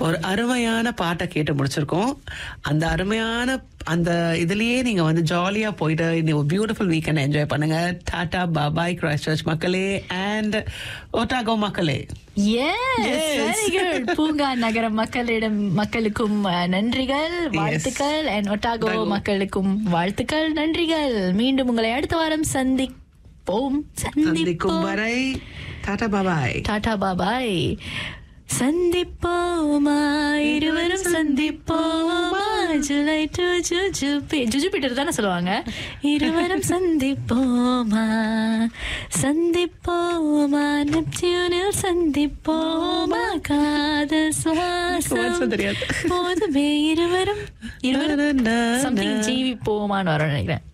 ஒரு அருமையான பாட்டை கேட்டு முடிச்சிருக்கோம் அந்த அருமையான அந்த இதுலயே நீங்க வந்து ஜாலியா போயிட்டு இந்த ஒரு பியூட்டிஃபுல் வீக்கெண்ட் என்ஜாய் பண்ணுங்க டாடா பாபாய் கிரைஸ்ட் சர்ச் மக்களே அண்ட் ஒட்டாகோ மக்களே Yes, Yes. very good. பூங்கா நகர மக்களிடம் மக்களுக்கும் அஹ், நன்றிகள் வாழ்த்துக்கள் அண்ட் ஒட்டாகோ Otago. மக்களுக்கும் வாழ்த்துக்கள் நன்றிகள் மீண்டும் உங்களை அடுத்த வாரம் சந்திப்போம் சந்திக்கும் சந்திப்போம் வரை டாடா பாபாய் டாடா பாபாய் சந்திப்போமா இருவரும் சந்திப்போமா ஜூலை டு ஜுஜு ஜுஜு பீட்டர் தானே சொல்லுவாங்க இருவரும் சந்திப்போமா சந்திப்போமா நெப்டியூனில் சந்திப்போமா காதல் சுவாசம் சுவாசம் தெரியாது. போதுமே இருவரும் இருவரும் சம்திங் ஜீவிப்போமான்னு வரும் நினைக்கிறேன்